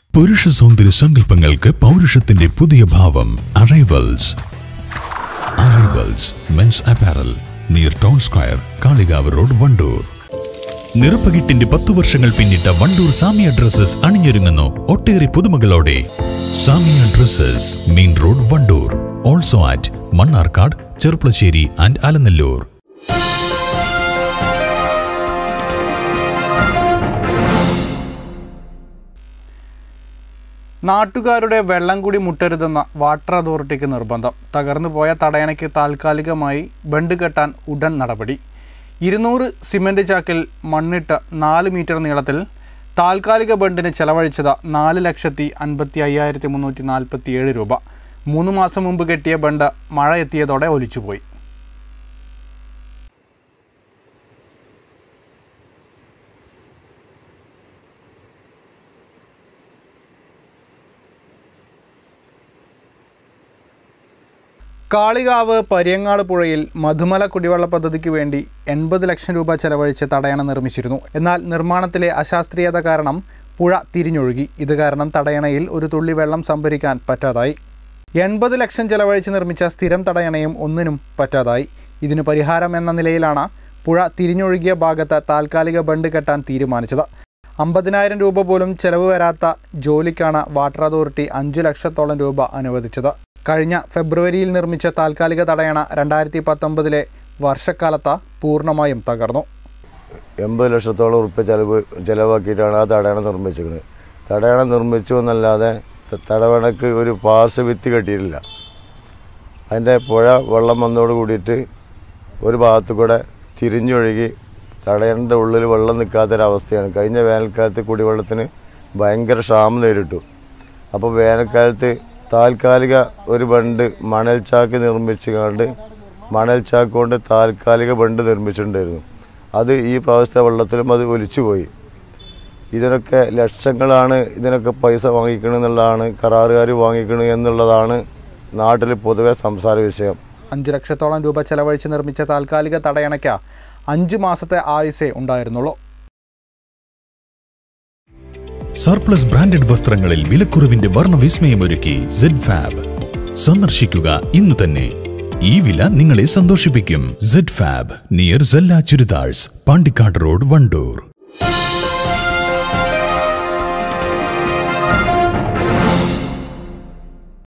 പുരുഷ സൗന്ദര്യ സങ്കല്പങ്ങൾക്ക് പൗരുഷത്തിന്റെ പുതിയ ഭാവം arrivals arrivals men's apparel near town square Kalikavu road Wandoor നിറപ്പകിട്ടിന്റെ പത്തു വർഷങ്ങൾ പിന്നിട്ട വണ്ടൂർ സാമിയ ഡ്രസ്സസ് അണിഞ്ഞൊരുങ്ങുന്നു ഒട്ടേറെ പുതുമകളോടെ Samiya dresses main road Wandoor also at Mannarkkad Cherpulassery and Alanallur നാട്ടുകാരുടെ വെള്ളം കൂടി മുട്ടരുതെന്ന വാട്ടർ അതോറിറ്റിക്ക് നിർബന്ധം തകർന്നു പോയ തടയണയ്ക്ക് താൽക്കാലികമായി ബണ്ട് കെട്ടാൻ ഉടൻ നടപടി ഇരുന്നൂറ് സിമന്റ് ചാക്കിൽ മണ്ണിട്ട് നാല് മീറ്റർ നീളത്തിൽ താൽക്കാലിക ബണ്ടിന് ചെലവഴിച്ചത് നാല് ലക്ഷത്തി അൻപത്തി അയ്യായിരത്തി മുന്നൂറ്റി നാൽപ്പത്തി ഏഴ് രൂപ മൂന്ന് മാസം മുമ്പ് കെട്ടിയ ബണ്ട് മഴ എത്തിയതോടെ ഒലിച്ചുപോയി കാളികാവ് പരിയങ്ങാട് പുഴയിൽ മധുമല കുടിവെള്ള പദ്ധതിക്ക് വേണ്ടി എൺപത് ലക്ഷം രൂപ ചെലവഴിച്ച് തടയണ നിർമ്മിച്ചിരുന്നു എന്നാൽ നിർമ്മാണത്തിലെ അശാസ്ത്രീയത കാരണം പുഴ തിരിഞ്ഞൊഴുകി ഇത് കാരണം തടയണയിൽ ഒരു തുള്ളി വെള്ളം സംഭരിക്കാൻ പറ്റാതായി എൺപത് ലക്ഷം ചെലവഴിച്ച് നിർമ്മിച്ച സ്ഥിരം തടയണയും ഒന്നിനും പറ്റാതായി ഇതിനു പരിഹാരം എന്ന നിലയിലാണ് പുഴ തിരിഞ്ഞൊഴുകിയ ഭാഗത്ത് താൽക്കാലിക ബണ്ട് കെട്ടാൻ തീരുമാനിച്ചത് അമ്പതിനായിരം രൂപ പോലും ചെലവ് വരാത്ത ജോലിക്കാണ് വാട്ടർ അതോറിറ്റി അഞ്ചു ലക്ഷത്തോളം രൂപ അനുവദിച്ചത് കഴിഞ്ഞ ഫെബ്രുവരിയിൽ നിർമ്മിച്ച താൽക്കാലിക തടയണ രണ്ടായിരത്തി പത്തൊമ്പതിലെ വർഷക്കാലത്ത് പൂർണ്ണമായും തകർന്നു എൺപത് ലക്ഷത്തോളം ഉറുപ്പ്യ ചെലവ് ചിലവാക്കിയിട്ടാണ് ആ തടയണ നിർമ്മിച്ചിരിക്കുന്നത് തടയണ നിർമ്മിച്ചു എന്നല്ലാതെ ത- തടയണക്ക് ഒരു പാർശ്വഭിത്തി കെട്ടിയിട്ടില്ല അതിൻ്റെ പുഴ വെള്ളം വന്നതോട് കൂടിയിട്ട് ഒരു ഭാഗത്തു കൂടെ തിരിഞ്ഞൊഴുകി തടയണൻ്റെ ഉള്ളിൽ വെള്ളം നിൽക്കാത്തൊരവസ്ഥയാണ് കഴിഞ്ഞ വേനൽക്കാലത്ത് കുടിവെള്ളത്തിന് ഭയങ്കര ക്ഷാമം നേരിട്ടു അപ്പോൾ വേനൽക്കാലത്ത് താൽക്കാലിക ഒരു ബണ്ട് മണൽ ചാക്ക് നിർമ്മിച്ചുകൊണ്ട് മണൽ ചാക്ക് കൊണ്ട് താൽക്കാലിക ബണ്ട് നിർമ്മിച്ചിട്ടുണ്ടായിരുന്നു അത് ഈ പ്രാവശ്യത്തെ വെള്ളത്തിലും അത് ഒലിച്ചുപോയി ഇതിനൊക്കെ ലക്ഷങ്ങളാണ് ഇതിനൊക്കെ പൈസ വാങ്ങിക്കണമെന്നുള്ളതാണ് കരാറുകാർ വാങ്ങിക്കണം എന്നുള്ളതാണ് നാട്ടിൽ പൊതുവെ സംസാര വിഷയം അഞ്ച് ലക്ഷത്തോളം രൂപ ചെലവഴിച്ച് നിർമ്മിച്ച താൽക്കാലിക തടയണയ്ക്ക് അഞ്ച് മാസത്തെ ആയുസേ ഉണ്ടായിരുന്നുള്ളൂ സർപ്ലസ് ബ്രാൻഡഡ് വസ്ത്രങ്ങളിൽ വിലക്കുറവിന്റെ വർണ്ണവിസ്മയമൊരുക്കി സെഡ് ഫാബ് സന്ദർശിക്കുക ഇന്ന് തന്നെ ഈ വില നിങ്ങളെ സന്തോഷിപ്പിക്കും സെഡ് ഫാബ് നിയർ സെല്ല ചുരിദാഴ്സ് പാണ്ടിക്കാട് റോഡ് വണ്ടൂർ